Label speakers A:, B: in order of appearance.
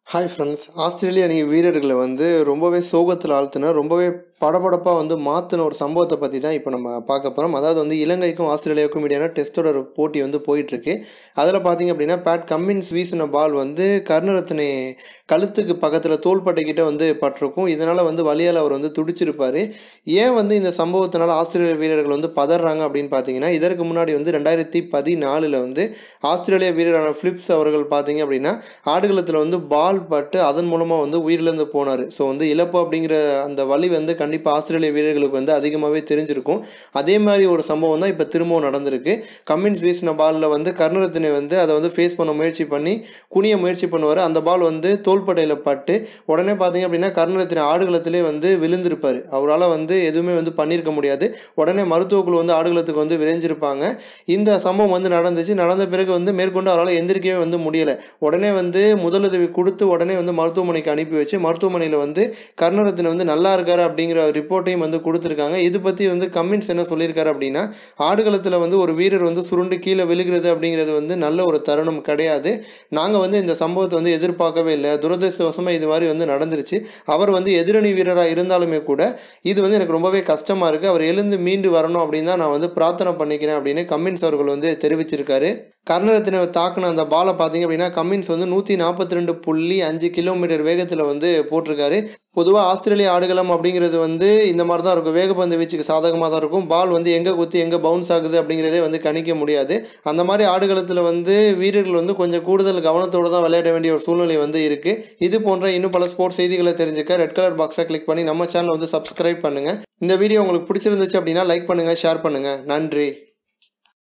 A: hi friends ஆஸ்திரேலிய அணி வீரர்களை வந்து ரொம்பவே சோகத்தில் ஆழ்த்தின ரொம்பவே படபடப்பாக வந்து மாற்றின ஒரு சம்பவத்தை பற்றி தான் இப்போ நம்ம பார்க்க போகிறோம் அதாவது வந்து இலங்கைக்கும் ஆஸ்திரேலியாவுக்கும் இடையான டெஸ்டோட ஒரு போட்டி வந்து போயிட்டுருக்கு அதில் பார்த்தீங்க அப்படின்னா பேட் கம்மின்ஸ் வீசின பால் வந்து கருணரத்னே கழுத்துக்கு பக்கத்தில் தோள்பட்டைக்கிட்ட வந்து பட்டிருக்கும் இதனால் வந்து வலியால் அவர் வந்து துடிச்சிருப்பார் ஏன் வந்து இந்த சம்பவத்தினால ஆஸ்திரேலிய வீரர்கள் வந்து பதறாங்க அப்படின்னு பார்த்தீங்கன்னா இதற்கு முன்னாடி வந்து ரெண்டாயிரத்தி பதினாலில் வந்து ஆஸ்திரேலிய வீரரான ஃபிலிப்ஸ் அவர்கள் பார்த்தீங்க அப்படின்னா ஆடுகளத்தில் வந்து பால் பட்டு அதன் மூலமாக வந்து உயிரிழந்து போனார் ஸோ வந்து இழப்பு அப்படிங்கிற அந்த வலி வந்து கண்டிப்பாக ஆஸ்திரேலிய வீரர்களுக்கு வந்து அதிகமாகவே தெரிஞ்சிருக்கும் அதே மாதிரி ஒரு சம்பவம் தான் இப்போ திரும்பவும் நடந்திருக்கு கம்மின்ஸ் வீசின பாலில் வந்து கருணரத்தினை வந்து அதை வந்து ஃபேஸ் பண்ண முயற்சி பண்ணி குனிய முயற்சி பண்ணுவார் அந்த பால் வந்து தோள்பட்டையில் பட்டு உடனே பார்த்தீங்க அப்படின்னா கருணரத்தினை ஆடுகளத்திலே வந்து விழுந்திருப்பார் அவரால் வந்து எதுவுமே வந்து பண்ணியிருக்க முடியாது உடனே மருத்துவக்குழு வந்து ஆடுகளத்துக்கு வந்து விரைஞ்சிருப்பாங்க இந்த சம்பவம் வந்து நடந்துச்சு நடந்த பிறகு வந்து மேற்கொண்டு அவரால் எந்திரிக்கவே வந்து முடியலை உடனே வந்து முதலுதவி கொடுத்து உடனே வந்து மருத்துவமனைக்கு அனுப்பி வச்சு மருத்துவமனையில் வந்து கருணரத்தினை வந்து நல்லா இருக்காரு அப்படிங்கிற ரிப்போர்ட்டையும் வந்து கொடுத்துருக்காங்க இது பற்றி வந்து கம்மின்ஸ் என்ன சொல்லியிருக்காரு அப்படின்னா ஆடுகளத்தில் வந்து ஒரு வீரர் வந்து சுருண்டு கீழே விழுகிறது அப்படிங்கிறது வந்து நல்ல ஒரு தருணம் கிடையாது நாங்கள் வந்து இந்த சம்பவத்தை வந்து எதிர்பார்க்கவே இல்லை துரதிருஷ்டவசமாக இது மாதிரி வந்து நடந்துருச்சு அவர் வந்து எதிரணி வீரராக இருந்தாலுமே கூட இது வந்து எனக்கு ரொம்பவே கஷ்டமாக இருக்குது அவர் எழுந்து மீண்டு வரணும் அப்படின்னு தான் நான் வந்து பிரார்த்தனை பண்ணிக்கிறேன் அப்படின்னு கம்மின்ஸ் அவர்கள் வந்து தெரிவிச்சிருக்காரு கர்ணரத்தினை தாக்குன அந்த பாலை பார்த்தீங்க அப்படின்னா கம்மின்ஸ் வந்து நூற்றி நாற்பத்தி ரெண்டு புள்ளி அஞ்சு கிலோமீட்டர் வேகத்தில் வந்து போட்டிருக்காரு பொதுவாக ஆஸ்திரேலிய ஆடுகளம் அப்படிங்கிறது வந்து இந்த மாதிரி தான் இருக்கும் வேகப்பந்து வீச்சுக்கு சாதகமாக தான் இருக்கும் பால் வந்து எங்கே குத்தி எங்கே பவுன்ஸ் ஆகுது அப்படிங்கிறதே வந்து கணிக்க முடியாது அந்த மாதிரி ஆடுகளத்தில் வந்து வீரர்கள் வந்து கொஞ்சம் கூடுதல் கவனத்தோடு தான் விளையாட வேண்டிய ஒரு சூழ்நிலை வந்து இருக்குது இது போன்ற இன்னும் பல ஸ்போர்ட்ஸ் செய்திகளை தெரிஞ்சுக்க ரெட் கலர் பாக்ஸை கிளிக் பண்ணி நம்ம சேனலை வந்து சப்ஸ்கிரைப் பண்ணுங்கள் இந்த வீடியோ உங்களுக்கு பிடிச்சிருந்துச்சு அப்படின்னா லைக் பண்ணுங்கள் ஷேர் பண்ணுங்கள் நன்றி